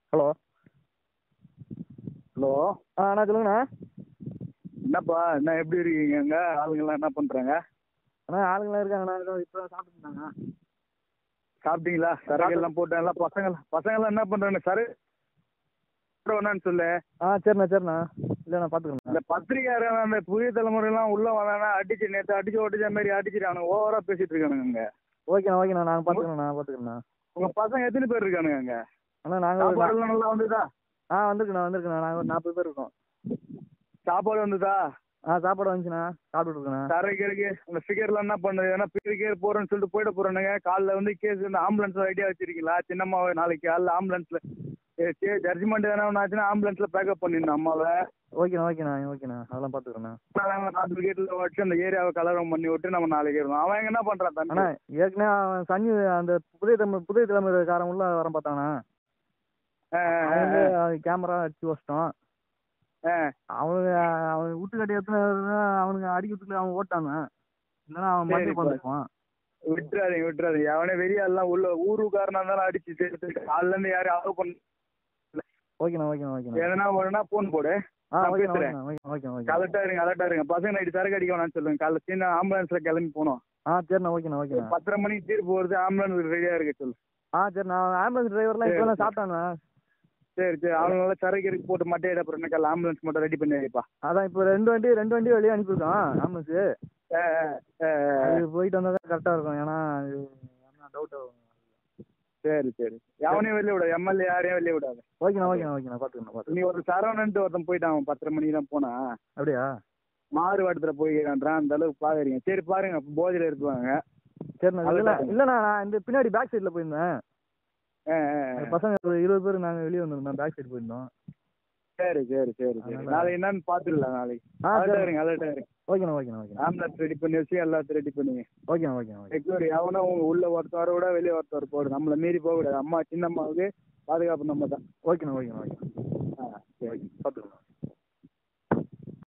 Hello hello ஆ அண்ணா சொல்லுங்கண்ணா என்னப்பா என்ன எப்படி இருக்கீங்க அங்கே ஆளுங்கெல்லாம் என்ன பண்ணுறாங்க அண்ணா ஆளுங்களாம் இருக்காங்கண்ணா இதோ இப்போ சாப்பிட்டுருந்தாங்க சாப்பிட்டீங்களா சரக்கு எல்லாம் போட்டு எல்லாம் பசங்க பசங்கெல்லாம் என்ன பண்ணுறாங்க சரு வேணான்னு சொல்லு ஆ சரிண்ணா சரிண்ணா இல்லைண்ணா பார்த்துக்கண்ணா இந்த பத்திரிக்கையாரன் அந்த புதிய தலைமுறையெல்லாம் உள்ள வந்தானா அடிச்சு நேற்று அடிச்சு ஒடிச்ச மாதிரி அடிச்சுட்டு அவனுங்க ஓவராக பேசிட்டு இருக்கானுங்க அங்கே ஓகேண்ணா ஓகேண்ணா நாங்கள் பார்த்துக்கண்ணா பார்த்துக்கண்ணா உங்கள் பசங்க எத்தனை பேர் இருக்கானுங்க அங்கே அண்ணா நாங்கள் ஒரு நா- சாப்பாடுலாம் நல்லா வந்துதா ஆ வந்திருக்குண்ணா வந்திருக்குண்ணா நாங்கள் ஒரு நாற்பது பேர் இருக்கோம் சாப்பாடு வந்துதா ஆ சாப்பாடு வந்துச்சுண்ணா சாப்பிட்டுட்டு இருக்கண்ணா சரக்கு இருக்கு அந்த ஃபிகர்லாம் என்ன பண்ணுது ஏன்னா பிரிக்கேர் போறேன்னு சொல்லிட்டு போயிட போறானுங்க காலைல வந்து கேஸ் இந்த ஆம்புலன்ஸ் ஐடியா வச்சிருக்கீங்களா சின்னம்மாவை நாளைக்கு காலைல ஆம்புலன்ஸ்ல ஜட்ஜ்மெண்ட் எதனா ஒன்று ஆச்சுன்னா ஆம்புலன்ஸ்ல பேக்கப் பண்ணிடணும் அம்மாவை ஓகேண்ணா ஓகேண்ணா ஓகேண்ணா அதெல்லாம் பார்த்துக்கிறேண்ணா சர்டிஃபிகேட்ல வச்சு அந்த ஏரியாவை கலவரம் பண்ணி விட்டு நம்ம நாளைக்கு இருக்கணும் அவன் எங்க என்ன பண்றான் அண்ணா தம்பி ஏற்கனவே அவன் சனி அந்த புதிய தமிழ் புதிய தலைமுறைக்காரன் உள்ள வர பார்த்தாங்கண்ணா ஆ, ஆ, அவன் வந்து ஆ, கேமரா அடிச்சு வச்சிட்டோம் ஆ. அவனுங்க அவன் வீட்டுக்கட்டி எத்தனை அவனுங்க அடிக்கிறதுக்குள்ள அவன் ஓட்டாங்க இல்லைன்னா அவன் சரி, மறுபடியும் இப்ப- உட்காந்துருப்பான் விட்டுறாதீங்க விட்டுறாதீங்க அவனே வெளியாலாம் உள்ள ஊருக்காரனா இருந்தாலும் அடிச்சு சேர்த்து காலைல இருந்து யாரும் அலோவ் பண்ண ஓகேண்ணா ஓகேண்ணா ஓகேண்ணா எதனா ஒண்ணுனா போன் போடு ஆ நான் ஓகேண்ணா பேசுறேன். ஓகேண்ணா ஓகே ஓகே கரெக்டா இருங்க கரெக்டா இருங்க பசங்க நைட்டு சரக்கு அடிக்க வேணாம்னு சொல்லுங்க காலைல சின்ன ஆம்புலன்ஸ்ல கிளம்பி போனோம் ஆ சரிண்ணா ஓகேண்ணா ஓகேண்ணா பத்தரை மணிக்கு தீர்ப்பு வருது ஆம்புலன்ஸ் ரெடியா இருக்க சொல்லு ஆ சரிண்ணா ஆம்புலன்ஸ் டிரைவர்லாம் சரி, இப்போ சரி. சாப்பிட்டாண்ணா சரி சரி அவங்களால சரக்கு இருக்கு போட்டு மட்டையிட அப்புறம் என்ன காலைல ஆம்புலன்ஸ் மட்டும் ரெடி பண்ணி வைப்பா அதான் இப்போ ரெண்டு வண்டி ரெண்டு வண்டி வெளியே அனுப்பியிருக்கோம் ஆம்புலன்ஸு ஆ, ஆ, ஆ, ஆ. அது போயிட்டு வந்தால் தான் கரெக்டாக இருக்கும் ஏன்னா டவுட் ஆகும் சரி சரி எவனையும் வெளியே விடாது எம்எல்ஏ யாரையும் வெளியே விடாது ஓகேண்ணா ஓகேண்ணா ஓகேண்ணா பார்த்துக்கண்ணா பார்த்துக்கண்ணா நீ ஒரு சரவணன்ட்டு ஒருத்தன் போயிட்டான் அவன் பத்தரை மணிக்கு தான் போனா அப்படியா மாறுவாட்டத்துல போய்க்கிறான்றான் அந்த அளவுக்கு பாக்குறீங்க சரி பாருங்க அப்ப போதையில இருப்பாங்க சரிண்ணா அது இல்லை தான். இல்லைண்ணா நான் இந்த பின்னாடி பேக் சைடில் போயிருந்தேன் ஆ, ஆ, ஆ. அந்த பசங்க ஒரு இருபது பேர் நாங்கள் வெளியே வந்திருந்தோம் பேக் சைடு போயிருந்தோம் சரி சரி சரி சரி அதனால- நாளைக்கு என்னன்னு பாத்துடலாம் நாளைக்கு ஆ அலர்ட்டா சரி இருங்க அலர்ட்டா இருங்க ஓகேண்ணா ஓகேண்ணா ஓகேண்ணா ஆம்புலன்ஸ் ரெடி பண்ணி வச்சு எல்லாத்தையும் ரெடி பண்ணுங்க ஓகேண்ணா ஓகேண்ணா ஓகே செக்யூர் எவனும் உங்க உள்ள ஒருத்தவரை விட வெளியே ஒருத்தவர் போடு நம்மள மீறி போக கூடாது அம்மா சின்ன அம்மாவுக்கு பாதுகாப்பு நம்ம தான் ஓகேண்ணா ஓகேண்ணா ஓகேண்ணா ஆ சரி பார்த்துக்கண்ணா